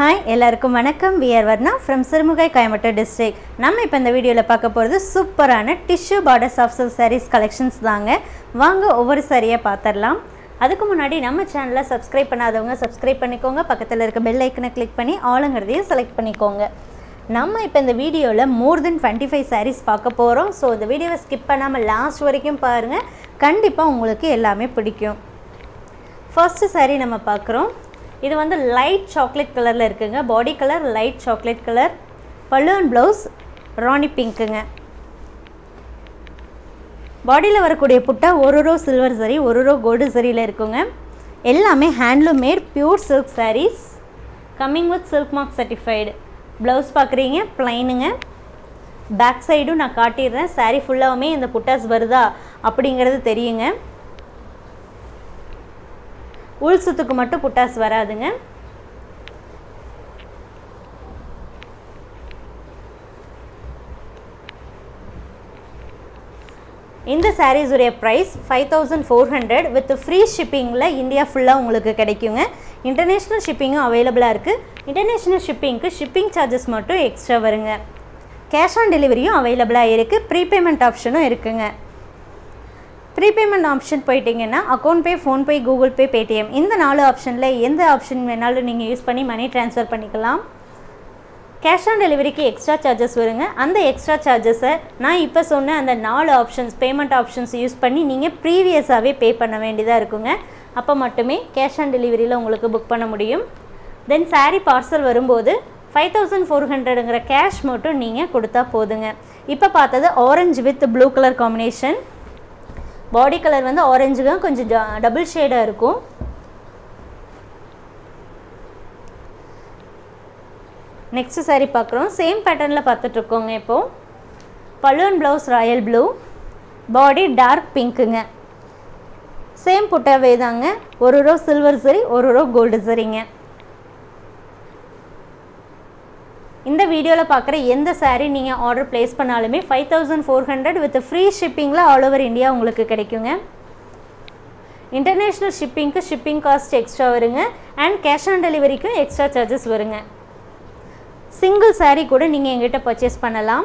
hi எல்லாருக்கும் வணக்கம் we're Varna from Sirumugai Coimbatore district நம்ம இப்போ இந்த வீடியோவில் பார்க்க போகிறது சூப்பரான tissue border soft silk sarees collections தாங்க வாங்க ஒவ்வொரு சாரியாக பார்த்துடலாம் அதுக்கு முன்னாடி நம்ம சேனலை சப்ஸ்கிரைப் பண்ணாதவங்க சப்ஸ்கிரைப் பண்ணிக்கோங்க பக்கத்தில் இருக்க பெல் ஐக்கனை கிளிக் பண்ணி ஆளுங்கிறதையும் செலக்ட் பண்ணிக்கோங்க நம்ம இப்போ இந்த வீடியோவில் more than twenty five sarees பார்க்க போகிறோம் ஸோ இந்த வீடியோவை ஸ்கிப் பண்ணாமல் லாஸ்ட் வரைக்கும் பாருங்கள் கண்டிப்பாக உங்களுக்கு எல்லாமே பிடிக்கும் ஃபர்ஸ்ட் saree நம்ம பார்க்குறோம் இது வந்து லைட் சாக்லேட் கலரில் இருக்குங்க body colour light chocolate colour பல்லுவன் ப்ளவுஸ் ராணி பிங்க்குங்க பாடியில் வரக்கூடிய புட்டா ஒரு ரோ சில்வர் சரி ஒரு ரோ கோல்டு சரியில் இருக்குங்க எல்லாமே handloom made pure silk sarees coming with silk mark certified blouse பார்க்குறீங்க ப்ளைனுங்க பேக் சைடும் நான் காட்டிடுறேன் saree ஃபுல்லாகவுமே இந்த புட்டாஸ் வருதா அப்படிங்கிறது தெரியுங்க உள் சுத்துக்கு மட்டும் புட்டாஸ் வராதுங்க இந்த சாரீஸ் உடைய price five thousand four hundred with free ஷிப்பிங்கில் இந்தியா ஃபுல்லாக உங்களுக்கு கிடைக்குங்க இன்டர்நேஷ்னல் ஷிப்பிங்கும் அவைலபிளாக இருக்குது இன்டர்நேஷ்னல் ஷிப்பிங்க்கு ஷிப்பிங் சார்ஜஸ் மட்டும் எக்ஸ்ட்ரா வருங்க கேஷ் ஆன் டெலிவரியும் அவைலபிளாக இருக்குது ப்ரீபேமெண்ட் ஆப்ஷனும் இருக்குங்க ப்ரீபேமெண்ட் ஆப்ஷன் போயிட்டீங்கன்னா account pay PhonePe Google Pay Paytm இந்த நாலு ஆப்ஷனில் எந்த ஆப்ஷன் வேணாலும் நீங்கள் யூஸ் பண்ணி மணி ட்ரான்ஸ்ஃபர் பண்ணிக்கலாம் கேஷ் ஆன் டெலிவரிக்கு எக்ஸ்ட்ரா சார்ஜஸ் வருங்க அந்த எக்ஸ்ட்ரா சார்ஜஸை நான் இப்போ சொன்ன அந்த நாலு ஆப்ஷன்ஸ் பேமெண்ட் ஆப்ஷன்ஸ் யூஸ் பண்ணி நீங்கள் ப்ரீவியஸாகவே பே பண்ண வேண்டியதாக இருக்குங்க அப்போ மட்டுமே கேஷ் ஆன் டெலிவரியில் உங்களுக்கு புக் பண்ண முடியும் தென் saree பார்சல் வரும்போது ஃபைவ் தௌசண்ட் ஃபோர் ஹண்ட்ரடுங்கிற கேஷ் மட்டும் நீங்கள் கொடுத்தா போதுங்க இப்போ பார்த்தது orange with blue colour combination body colour வந்து ஆரஞ்சுங்க கொஞ்சம் டபுள் ஷேடாக இருக்கும் நெக்ஸ்ட் saree பார்க்குறோம் சேம் பேட்டர்னில் பார்த்துட்ருக்கோங்க இப்போது பலூன் blouse royal blue body dark பிங்க்குங்க சேம் புட்டாவே தாங்க ஒரு ரோ சில்வர் சரி ஒரு ரோ கோல்டு சரிங்க இந்த வீடியோவில் பார்க்குற எந்த saree நீங்கள் ஆர்டர் ப்ளேஸ் பண்ணாலுமே five thousand four hundred with free ஷிப்பிங்கில் ஆல் ஓவர் இந்தியா உங்களுக்கு கிடைக்குங்க இன்டர்நேஷ்னல் ஷிப்பிங்க்கு ஷிப்பிங் காஸ்ட் எக்ஸ்ட்ரா வருங்க அண்ட் கேஷ் ஆன் டெலிவரிக்கும் எக்ஸ்ட்ரா சார்ஜஸ் வருங்க சிங்கிள் saree கூட நீங்கள் எங்கிட்ட பர்ச்சேஸ் பண்ணலாம்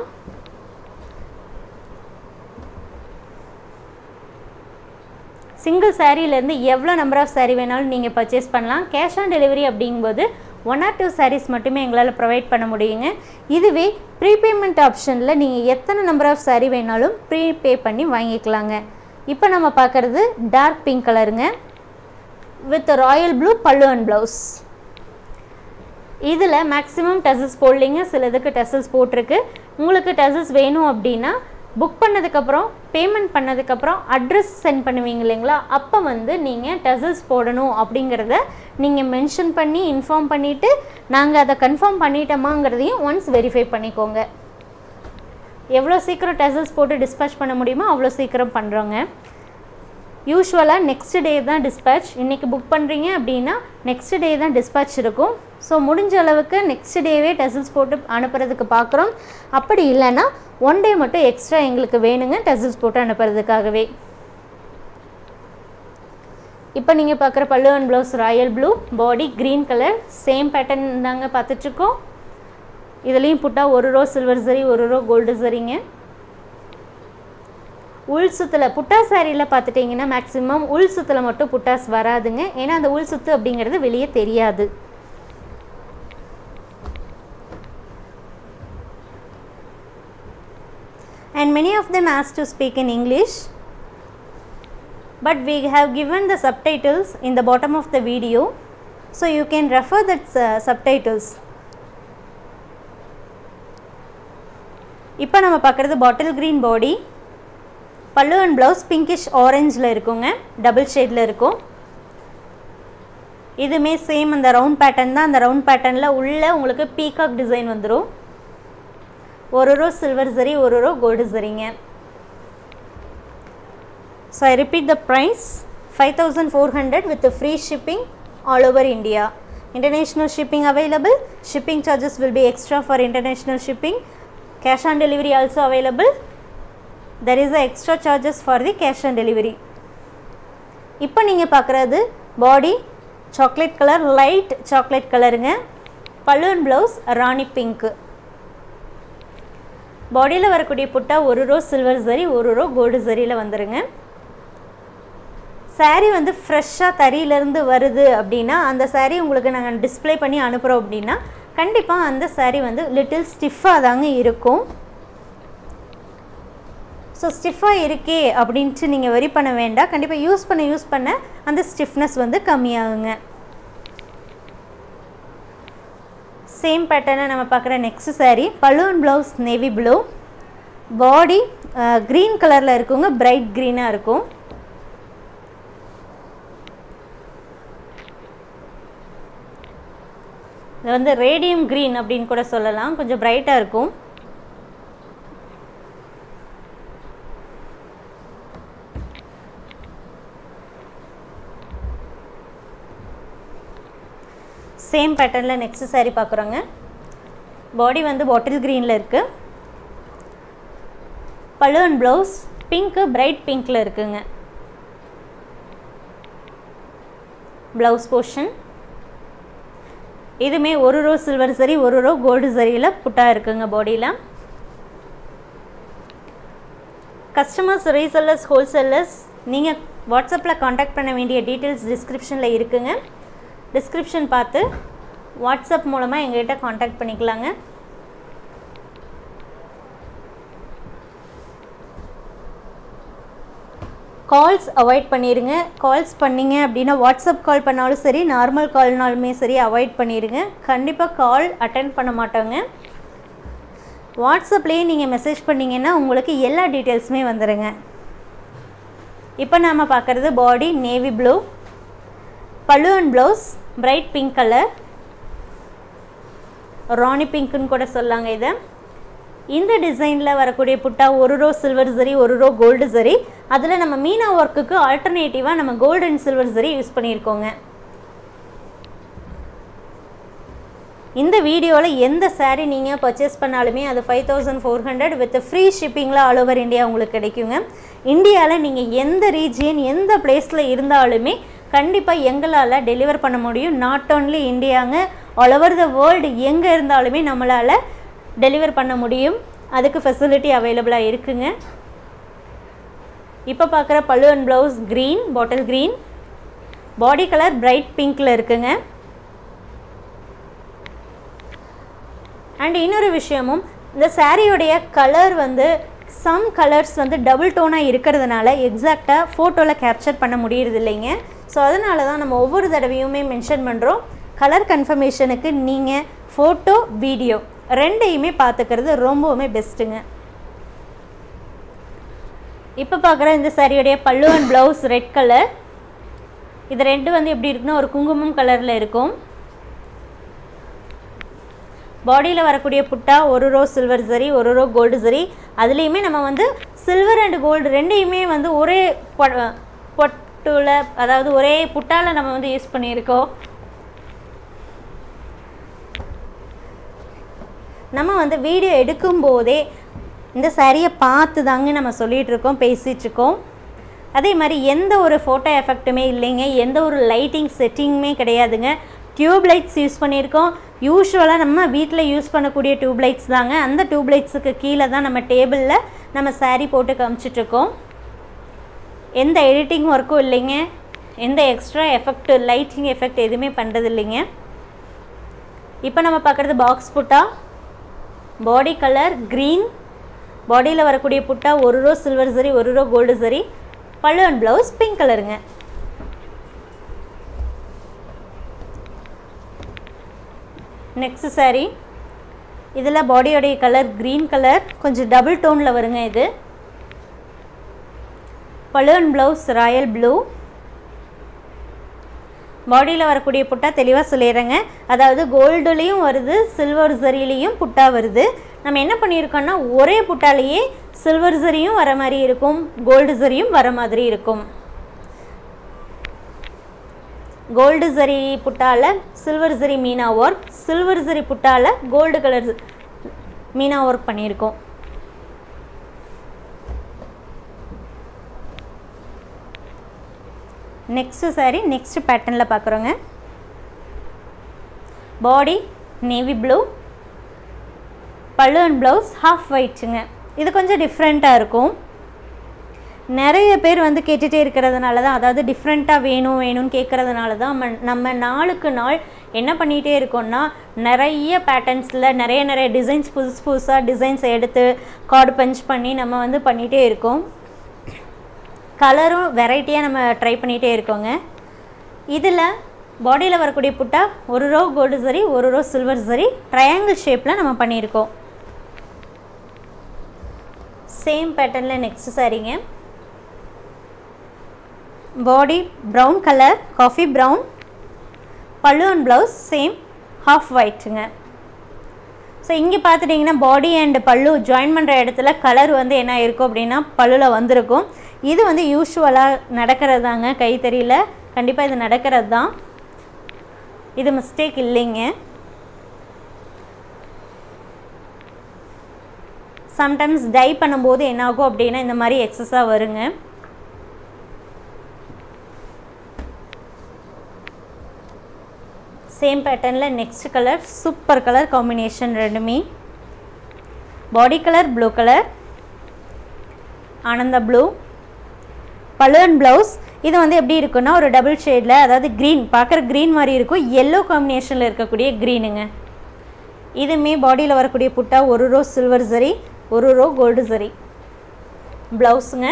சிங்கிள் சாரீலேருந்து எவ்வளோ நம்பர் ஆஃப் saree வேணாலும் நீங்கள் பர்ச்சேஸ் பண்ணலாம் கேஷ் ஆன் டெலிவரி அப்படிங்கும்போது ஒன் ஆர் டூ sarees மட்டுமே எங்களால் ப்ரொவைட் பண்ண முடியுங்க இதுவே ப்ரீபேமெண்ட் ஆப்ஷனில் நீங்கள் எத்தனை நம்பர் ஆஃப் saree வேணாலும் ப்ரீ பே பண்ணி வாங்கிக்கலாங்க இப்போ நம்ம பார்க்குறது டார்க் பிங்க் கலருங்க with royal blue pallu and blouse இதில் மேக்ஸிமம் டசல்ஸ் போடலிங்க சிலதுக்கு டசல்ஸ் போட்டிருக்கு உங்களுக்கு டசல்ஸ் வேணும் அப்படின்னா புக் பண்ணதுக்கப்புறம் பேமெண்ட் பண்ணதுக்கப்புறம் அட்ரஸ் சென்ட் பண்ணுவீங்க இல்லைங்களா அப்போ வந்து நீங்கள் டசல்ஸ் போடணும் அப்படிங்கிறத நீங்கள் மென்ஷன் பண்ணி இன்ஃபார்ம் பண்ணிவிட்டு நாங்கள் அதை கன்ஃபார்ம் பண்ணிட்டோமாங்கிறதையும் ஒன்ஸ் வெரிஃபை பண்ணிக்கோங்க எவ்வளோ சீக்கிரம் டசல்ஸ் போட்டு டிஸ்பேச் பண்ண முடியுமோ அவ்வளோ சீக்கிரம் பண்ணுறோங்க யூஸ்வலாக நெக்ஸ்ட் டே தான் டிஸ்பேச் இன்றைக்கி புக் பண்ணுறீங்க அப்படின்னா நெக்ஸ்ட் டே தான் டிஸ்பேச் இருக்கும் ஸோ முடிஞ்ச அளவுக்கு நெக்ஸ்ட் டேவே டெசில்ஸ் போட்டு அனுப்புறதுக்கு பார்க்குறோம் அப்படி இல்லைன்னா ஒன் டே மட்டும் எக்ஸ்ட்ரா எங்களுக்கு வேணுங்க டெசில்ஸ் போட்டு அனுப்புறதுக்காகவே இப்போ நீங்கள் பார்க்குற pallu and blouse royal blue body green colour same pattern தாங்க பார்த்துட்ருக்கோம் இதுலேயும் புட்டா ஒரு ரோ சில்வர் சரி ஒரு ரோ கோல்டு சரிங்க உள் சுத்தில் புட்டா சாரியில் பார்த்துட்டிங்கன்னா மேக்ஸிமம் உள் சுத்தில் மட்டும் புட்டாஸ் வராதுங்க ஏன்னா அந்த உள் சுத்து அப்படிங்கிறது வெளியே தெரியாது and many of them asked to speak in English but we have given the subtitles in the bottom of the video so you can refer that uh, subtitles இப்போ நம்ம பார்க்குறது பாட்டில் க்ரீன் பாடி பல்லு அண்ட் ப்ளவுஸ் பிங்கிஷ் ஆரஞ்சில் இருக்குங்க double ஷேடில் இருக்கும் இதுவுமே same அந்த round pattern தான் அந்த ரவுண்ட் பேட்டர்னில் உள்ள உங்களுக்கு பீகாக் டிசைன் வந்துடும் ஒரு ரோ சில்வர் சரி ஒரு ரோ கோல்டு சரிங்க so I repeat the price five thousand four hundred with free shipping all over India international shipping available shipping charges will be extra for international shipping cash on delivery also available there is a extra charges for the cash on delivery இப்போ நீங்கள் பார்க்குறது body chocolate colour light chocolate கலருங்க பலூன் blouse rani பிங்க்கு பாடியில் வரக்கூடிய புட்டா ஒரு ரோ சில்வர் சரி ஒரு ரோ கோல்டு சரியில் வந்துருங்க saree வந்து ஃப்ரெஷ்ஷாக தறியிலேருந்து வருது அப்படின்னா அந்த saree உங்களுக்கு நாங்கள் டிஸ்ப்ளே பண்ணி அனுப்புகிறோம் அப்படின்னா கண்டிப்பாக அந்த saree வந்து லிட்டில் ஸ்டிஃபாக தாங்க இருக்கும் ஸோ ஸ்டிஃபாக இருக்கே அப்படின்ட்டு நீங்கள் வரி பண்ண வேண்டாம் கண்டிப்பாக யூஸ் பண்ண யூஸ் பண்ண அந்த ஸ்டிஃப்னஸ் வந்து கம்மியாகுங்க சேம் பேட்டர்னை நம்ம பார்க்குற நெக்ஸ்ட் saree பலூன் blouse navy blue body green கலரில் இருக்குங்க பிரைட் க்ரீனாக இருக்கும் இது வந்து ரேடியம் க்ரீன் அப்படின்னு கூட சொல்லலாம் கொஞ்சம் பிரைட்டாக இருக்கும் சேம் பேட்டர்னில் நெக்ஸ்ட் saree பார்க்குறோங்க பாடி வந்து பாட்டில் க்ரீனில் இருக்குது பலூன் ப்ளவுஸ் பிங்க்கு பிரைட் பிங்க்கில் இருக்குங்க ப்ளவுஸ் போர்ஷன் இதுவுமே ஒரு ரோ சில்வர் சரி ஒரு ரோ கோல்டு சரியில் புட்டா இருக்குங்க பாடியில் கஸ்டமர்ஸ் ரீசெல்லர்ஸ் ஹோல்சேலர்ஸ் நீங்கள் வாட்ஸ்அப்பில் காண்டாக்ட் பண்ண வேண்டிய டீட்டெயில்ஸ் டிஸ்கிரிப்ஷனில் இருக்குங்க டிஸ்கிரிப்ஷன் பார்த்து வாட்ஸ்அப் மூலமாக எங்கள்கிட்ட காண்டாக்ட் பண்ணிக்கலாங்க கால்ஸ் அவாய்ட் பண்ணிடுங்க கால்ஸ் பண்ணீங்க அப்படின்னா வாட்ஸ்அப் கால் பண்ணாலும் சரி நார்மல் கால்னாலுமே சரி அவாய்ட் பண்ணிடுங்க கண்டிப்பாக கால் அட்டன் பண்ண மாட்டோங்க வாட்ஸ்அப்லேயே நீங்கள் மெசேஜ் பண்ணிங்கன்னா உங்களுக்கு எல்லா டீட்டெயில்ஸுமே வந்துடுங்க இப்போ நாம் பார்க்குறது body navy blue pallu and blouse bright pink colour rani பிங்க்குன்னு கூட சொல்லாங்க இதை இந்த டிசைனில் வரக்கூடிய புட்டா ஒரு ரோ சில்வர் சரி ஒரு ரோ கோல்டு சரி அதில் நம்ம மீனா ஒர்க்குக்கு ஆல்டர்னேட்டிவாக நம்ம gold and silver zari use பண்ணியிருக்கோங்க இந்த வீடியோவில் எந்த saree நீங்கள் பர்ச்சேஸ் பண்ணாலுமே அது five thousand four hundred with free ஷிப்பிங்கில் ஆல் ஓவர் இந்தியா உங்களுக்கு கிடைக்குங்க இந்தியாவில் நீங்கள் எந்த ரீஜியன் எந்த பிளேஸில் இருந்தாலுமே கண்டிப்பாக எங்களால் டெலிவர் பண்ண முடியும் நாட் ஓன்லி இந்தியாங்க ஆல் ஓவர் த வேர்ல்டு எங்கே இருந்தாலுமே நம்மளால் டெலிவர் பண்ண முடியும் அதுக்கு ஃபெசிலிட்டி அவைலபிளாக இருக்குங்க இப்போ பார்க்குற pallu and blouse green bottle green body colour bright பிங்க்கில் இருக்குங்க அண்ட் இன்னொரு விஷயமும் இந்த சாரியுடைய கலர் வந்து சம் கலர்ஸ் வந்து டபுள் டோனாக இருக்கிறதுனால எக்ஸாக்டாக ஃபோட்டோவில் கேப்சர் பண்ண முடியறது இல்லைங்க ஸோ அதனால தான் நம்ம ஒவ்வொரு தடவையுமே மென்ஷன் பண்ணுறோம் கலர் கன்ஃபர்மேஷனுக்கு நீங்கள் ஃபோட்டோ வீடியோ ரெண்டையுமே பார்த்துக்கிறது ரொம்பவுமே பெஸ்ட்டுங்க இப்போ பார்க்குற இந்த சாரியுடைய பல்லு அண்ட் ப்ளவுஸ் ரெட் கலர் இது ரெண்டு வந்து எப்படி இருக்குன்னா ஒரு குங்குமம் கலரில் இருக்கும் பாடியில் வரக்கூடிய புட்டா ஒரு ரோ சில்வர் சரி ஒரு ரோ கோல்டு சரி அதுலேயுமே நம்ம வந்து சில்வர் அண்ட் கோல்டு ரெண்டையுமே வந்து ஒரே பொ- பொட்டுல அதாவது ஒரே புட்டால நம்ம வந்து யூஸ் பண்ணியிருக்கோம் நம்ம வந்து வீடியோ எடுக்கும்போதே இந்த சாரியை பார்த்து தாங்க நம்ம சொல்லிகிட்டு இருக்கோம் பேசிகிட்டு இருக்கோம் அதே மாதிரி எந்த ஒரு ஃபோட்டோ எஃபெக்ட்டுமே இல்லைங்க எந்த ஒரு லைட்டிங் செட்டிங்குமே கிடையாதுங்க டியூப் லைட்ஸ் யூஸ் பண்ணியிருக்கோம் யூஸ்வலாக நம்ம வீட்டில் யூஸ் பண்ணக்கூடிய டியூப் லைட்ஸ் தாங்க அந்த டியூப் லைட்ஸுக்கு கீழே தான் நம்ம டேபிளில் நம்ம saree போட்டு காமிச்சிட்ருக்கோம் எந்த எடிட்டிங் ஒர்க்கும் இல்லைங்க எந்த எக்ஸ்ட்ரா எஃபெக்ட் லைட்டிங் எஃபெக்ட் எதுவுமே பண்ணுறது இல்லைங்க இப்போ நம்ம பார்க்குறது பாக்ஸ் புட்டா பாடி கலர் க்ரீன் பாடியில் வரக்கூடிய புட்டா ஒரு ரோ சில்வர் சரி ஒரு row gold zari pallu and blouse pink கலருங்க நெக்ஸ்ட் saree இதில் பாடியோடைய கலர் க்ரீன் கலர் கொஞ்சம் டபுள் டோனில் வருங்க இது பல்லு அண்ட் ப்ளவுஸ் ராயல் ப்ளூ பாடியில் வரக்கூடிய புட்டா தெளிவாக சொல்லிடுறேங்க அதாவது கோல்டுலேயும் வருது சில்வர் சரிலையும் புட்டா வருது நம்ம என்ன பண்ணியிருக்கோம்னா ஒரே புட்டாலேயே சில்வர் சரியும் வர மாதிரி இருக்கும் கோல்டு சரியும் வர மாதிரி இருக்கும் கோல்டு சரி புட்டால சில்வர் சரி மீனா ஒர்க் சில்வர் சரி புட்டால கோல்டு கலர் மீனா ஒர்க் பண்ணியிருக்கோம் நெக்ஸ்ட்டு saree நெக்ஸ்ட் பேட்டர்னில் பார்க்குறோங்க body navy blue pallu and blouse half ஒயிட்ஸுங்க இது கொஞ்சம் டிஃப்ரெண்ட்டாக இருக்கும் நிறைய பேர் வந்து கேட்டுகிட்டே இருக்கிறதுனால தான் அதாவது டிஃப்ரெண்ட்டாக வேணும் வேணும்னு கேட்குறதுனால தான் நம்ம நம்ம நாளுக்கு நாள் என்ன பண்ணிகிட்டே இருக்கோம்னா நிறைய பேட்டர்ன்ஸில் நிறைய நிறைய டிசைன்ஸ் புதுசு புதுசாக டிசைன்ஸ் எடுத்து கார்டு பஞ்ச் பண்ணி நம்ம வந்து பண்ணிகிட்டே இருக்கோம் கலரும் வெரைட்டியாக நம்ம ட்ரை பண்ணிகிட்டே இருக்கோங்க இதில் பாடியில் வரக்கூடிய புட்டா ஒரு ரோ கோல்டு சரி ஒரு ரோ சில்வர் சரி ட்ரையாங்கிள் ஷேப்பில் நம்ம பண்ணியிருக்கோம் சேம் பேட்டர்னில் நெக்ஸ்ட் சாரீங்க body brown colour coffee brown pallu and blouse same half ஒயிட்டுங்க ஸோ இங்கே பார்த்துட்டிங்கன்னா பாடி அண்ட் பல்லு ஜாயின் பண்ணுற இடத்துல கலர் வந்து என்ன இருக்கும் அப்படின்னா பல்லுவில் வந்திருக்கும் இது வந்து யூஸ்வலாக நடக்கிறது தாங்க கைத்தறியில் கண்டிப்பாக இது நடக்கிறது தான் இது மிஸ்டேக் இல்லைங்க சம்டைம்ஸ் டை பண்ணும்போது என்னாகும் அப்படின்னா இந்த மாதிரி எக்ஸஸாக வருங்க சேம் பேட்டர்னில் next colour super colour combination ரெண்டுமே body colour blue colour Ananda blue பலூன் ப்ளவுஸ் இது வந்து எப்படி இருக்குன்னா ஒரு டபுள் ஷேடில் அதாவது க்ரீன் பார்க்குற க்ரீன் மாதிரி இருக்கும் எல்லோ காம்பினேஷனில் இருக்கக்கூடிய க்ரீனுங்க இதுவுமே பாடியில் வரக்கூடிய புட்டா ஒரு ரோ சில்வர் சரி ஒரு ரோ கோல்டு சரி ப்ளவுஸுங்க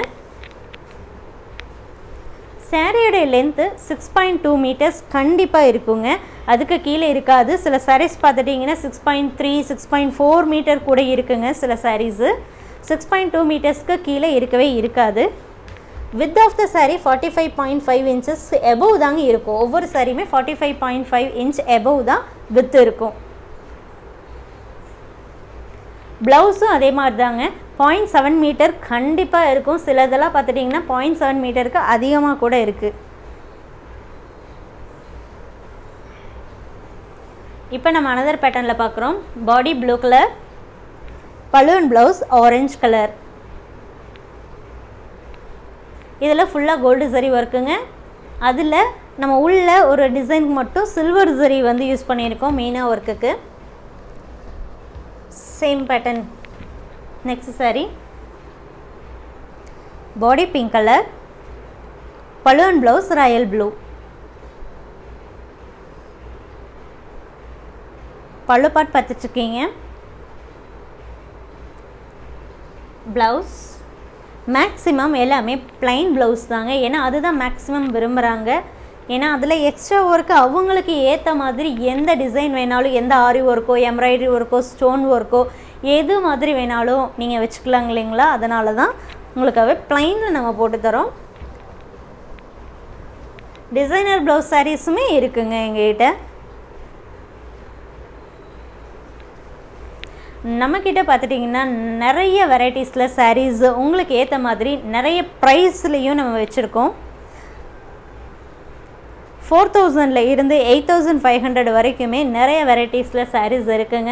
சாரியோடைய length six point two meters கண்டிப்பாக இருக்குங்க அதுக்கு கீழே இருக்காது சில சாரீஸ் பார்த்துட்டிங்கன்னா six point three six point four meter கூட இருக்குங்க சில சாரீஸு சிக்ஸ் பாயிண்ட் டூ மீட்டர்ஸ்க்கு கீழே இருக்கவே இருக்காது width of the saree forty five point five inches above தாங்க இருக்கும் ஒவ்வொரு சாரியுமே forty five point five inch above தான் வித் இருக்கும் ப்ளவுஸும் அதே மாதிரி தாங்க பாயிண்ட் செவன் மீட்டர் கண்டிப்பாக இருக்கும் சிலதெல்லாம் பார்த்துட்டிங்கன்னா பாயிண்ட் செவன் மீட்டருக்கு அதிகமாக கூட இருக்குது இப்போ நம்ம அனதர் பேட்டர்னில் பார்க்குறோம் பாடி ப்ளூ கலர் பலூன் ப்ளவுஸ் ஆரஞ்ச் கலர் இதில் ஃபுல்லாக கோல்டு சரி ஒர்க்குங்க அதில் நம்ம உள்ள ஒரு டிசைனுக்கு மட்டும் சில்வர் சரி வந்து யூஸ் பண்ணியிருக்கோம் மெயினாக ஒர்க்குக்கு same pattern next saree body pink colour பலூன் ப்ளவுஸ் ராயல் ப்ளூ பல்லு பாட் பார்த்துட்ருக்கீங்க ப்ளவுஸ் மேக்ஸிமம் எல்லாமே ப்ளைன் ப்ளவுஸ் தாங்க ஏன்னா அதுதான் மேக்ஸிமம் விரும்புகிறாங்க ஏன்னா அதில் எக்ஸ்ட்ரா ஒர்க்கு அவங்களுக்கு ஏற்ற மாதிரி எந்த டிசைன் வேணாலும் எந்த ஆரி ஒர்க்கோ எம்ப்ராய்டரி ஒர்க்கோ ஸ்டோன் ஒர்க்கோ எது மாதிரி வேணாலும் நீங்கள் வச்சுக்கலாங்க இல்லைங்களா அதனால தான் உங்களுக்காகவே ப்ளைனில் நம்ம போட்டு தரோம் டிசைனர் ப்ளவுஸ் சாரீஸுமே இருக்குங்க எங்ககிட்ட நம்மக்கிட்ட பார்த்துட்டிங்கன்னா நிறைய வெரைட்டிஸில் சாரீஸ் உங்களுக்கு ஏற்ற மாதிரி நிறைய ப்ரைஸ்லேயும் நம்ம வச்சுருக்கோம் ஃபோர் தௌசண்டில் இருந்து எயிட் தௌசண்ட் ஃபைவ் ஹண்ட்ரட் வரைக்குமே நிறைய வெரைட்டிஸில் சாரீஸ் இருக்குங்க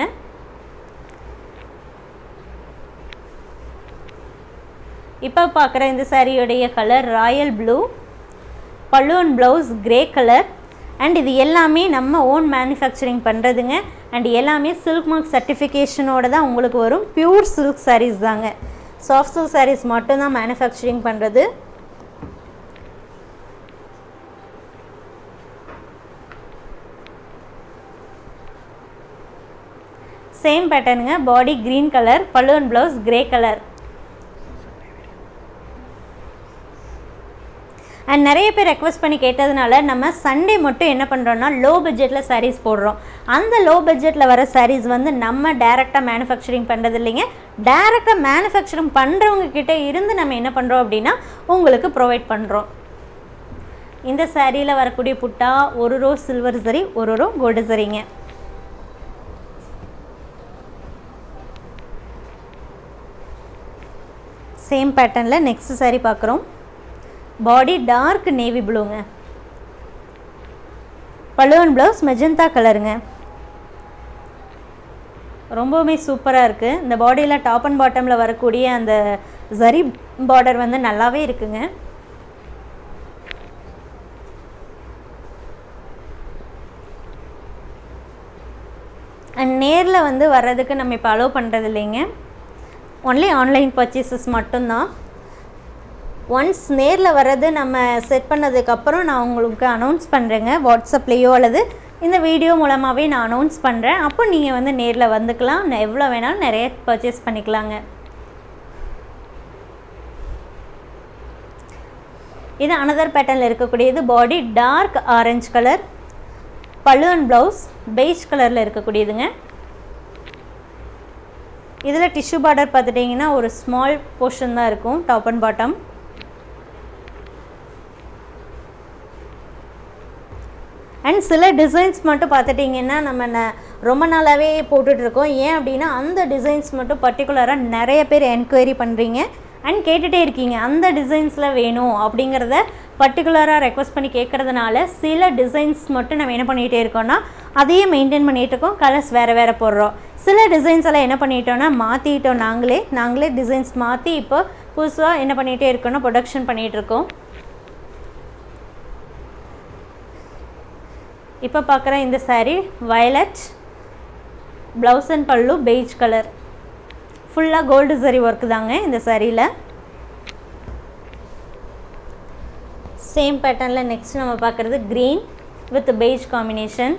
இப்போ பார்க்குற இந்த சாரியுடைய கலர் ராயல் ப்ளூ பல்லூன் ப்ளவுஸ் கிரே கலர் அண்ட் இது எல்லாமே நம்ம ஓன் மேனுஃபேக்சரிங் பண்ணுறதுங்க அண்ட் எல்லாமே சில்க் மார்க் சர்டிஃபிகேஷனோட தான் உங்களுக்கு வரும் பியூர் சில்க் சாரீஸ் தாங்க சாஃப்ட் சில்க் சாரீஸ் மட்டும்தான் மேனுஃபேக்சரிங் பண்ணுறது சேம் பேட்டர்னுங்க பாடி க்ரீன் கலர் பலூன் ப்ளவுஸ் கிரே கலர் அண்ட் நிறைய பேர் ரெக்வஸ்ட் பண்ணி கேட்டதுனால நம்ம சண்டே மட்டும் என்ன பண்ணுறோன்னா லோ பட்ஜெட்டில் சாரீஸ் போடுறோம் அந்த லோ பட்ஜெட்டில் வர சாரீஸ் வந்து நம்ம டேரெக்டாக மேனுஃபேக்சரிங் பண்ணுறது இல்லைங்க டேரெக்டாக மேனுஃபேக்சரிங் பண்ணுறவங்க கிட்ட இருந்து நம்ம என்ன பண்ணுறோம் அப்படின்னா உங்களுக்கு ப்ரொவைட் பண்ணுறோம் இந்த சாரியில் வரக்கூடிய புட்டா ஒரு ரோ சில்வர் சரி ஒரு ரோ கோல்டு சரிங்க சேம் பேட்டர்னில் நெக்ஸ்ட் சாரீ பார்க்குறோம் பாடி டார்க் நேவி ப்ளூங்க பலூன் ப்ளவுஸ் மெஜந்தா கலருங்க ரொம்பவுமே சூப்பராக இருக்குது இந்த பாடியில் டாப் அண்ட் பாட்டமில் வரக்கூடிய அந்த ஜரி பார்டர் வந்து நல்லாவே இருக்குங்க நேரில் வந்து வர்றதுக்கு நம்ம இப்போ அலோவ் பண்ணுறது இல்லைங்க ஒன்லி ஆன்லைன் பர்ச்சேசஸ் மட்டும்தான் ஒன்ஸ் நேரில் வர்றது நம்ம செட் பண்ணதுக்கப்புறம் நான் உங்களுக்கு அனௌன்ஸ் பண்ணுறேங்க வாட்ஸ்அப்லேயோ அல்லது இந்த வீடியோ மூலமாகவே நான் அனௌன்ஸ் பண்ணுறேன் அப்போ நீங்கள் வந்து நேரில் வந்துக்கலாம் நெ- எவ்வளோ வேணாலும் நிறைய பர்ச்சேஸ் பண்ணிக்கலாங்க இது அனதர் பேட்டர்னில் இருக்கக்கூடியது body dark orange colour pallu and blouse beige கலரில் இருக்கக்கூடியதுங்க இதில் டிஷ்யூ பார்டர் பார்த்துட்டிங்கன்னா ஒரு ஸ்மால் போர்ஷன் தான் இருக்கும் டாப் அண்ட் பாட்டம் அண்ட் சில டிசைன்ஸ் மட்டும் பார்த்துட்டிங்கன்னா நம்ம ந- ரொம்ப நாளாகவே போட்டுட்ருக்கோம் ஏன் அப்படின்னா அந்த டிசைன்ஸ் மட்டும் பர்டிகுலராக நிறைய பேர் என்கொயரி பண்ணுறீங்க அண்ட் கேட்டுகிட்டே இருக்கீங்க அந்த டிசைன்ஸில் வேணும் அப்படிங்கிறத பர்டிகுலராக ரெக்வஸ்ட் பண்ணி கேட்குறதுனால சில டிசைன்ஸ் மட்டும் நம்ம என்ன பண்ணிகிட்டே இருக்கோம்னா அதையே மெயின்டைன் பண்ணிகிட்டு இருக்கோம் கலர்ஸ் வேறு வேறு போடுறோம் சில டிசைன்ஸ் எல்லாம் என்ன பண்ணிட்டோம்னா மாற்றிட்டோம் நாங்களே நாங்களே டிசைன்ஸ் மாற்றி இப்போ புதுசாக என்ன பண்ணிகிட்டே இருக்கோம்னா ப்ரொடக்ஷன் பண்ணிகிட்டு இருக்கோம் இப்போ பார்க்குற இந்த saree violet blouse and pallu beige colour ஃபுல்லாக கோல்டு சரி ஒர்க் தாங்க இந்த சாரியில் சேம் பேட்டர்னில் நெக்ஸ்ட் நம்ம பார்க்குறது க்ரீன் வித் பெய்ஜ் காம்பினேஷன்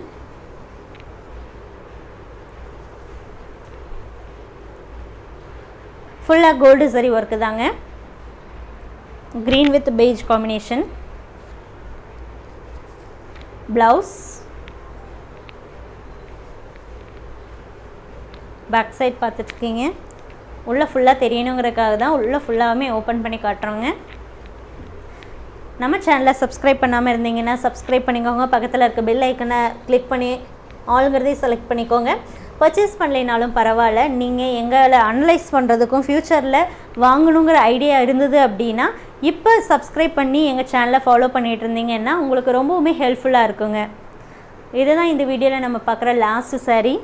ஃபுல்லாக கோல்டு சரி ஒர்க்கு தாங்க green with beige combination blouse back side பார்த்துட்ருக்கீங்க உள்ளே ஃபுல்லாக தெரியணுங்கிறதுக்காக தான் உள்ளே ஃபுல்லாகவே ஓப்பன் பண்ணி காட்டுறோங்க நம்ம சேனலை சப்ஸ்கிரைப் பண்ணாமல் இருந்தீங்கன்னா சப்ஸ்கிரைப் பண்ணிக்கோங்க பக்கத்தில் இருக்க பெல் ஐக்கனை கிளிக் பண்ணி ஆளுங்கிறதையும் செலக்ட் பண்ணிக்கோங்க பர்ச்சேஸ் பண்ணலைனாலும் பரவாயில்ல நீங்கள் எங்களை அனலைஸ் பண்ணுறதுக்கும் ஃப்யூச்சரில் வாங்கணுங்கிற ஐடியா இருந்தது அப்படின்னா இப்போ சப்ஸ்கிரைப் பண்ணி எங்கள் சேனலை ஃபாலோ பண்ணிகிட்டு இருந்தீங்கன்னா உங்களுக்கு ரொம்பவுமே ஹெல்ப்ஃபுல்லாக இருக்குங்க இதுதான் இந்த வீடியோவில் நம்ம பார்க்குற last saree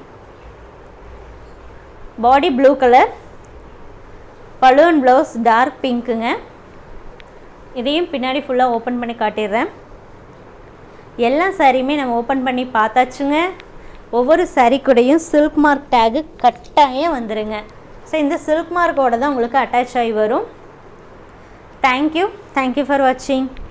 body blue colour பலூன் ப்ளவுஸ் டார்க் பிங்க்குங்க இதையும் பின்னாடி ஃபுல்லாக ஓப்பன் பண்ணி காட்டிடுறேன் எல்லா சாரியுமே நம்ம ஓப்பன் பண்ணி பார்த்தாச்சுங்க ஒவ்வொரு saree கூடயும் சில்க் மார்க் டேகு கட்டாயம் வந்துருங்க ஸோ இந்த சில்க் மார்க்கோட தான் உங்களுக்கு அட்டாச் ஆகி வரும் தேங்க்யூ தேங்க்யூ ஃபார் வாட்சிங்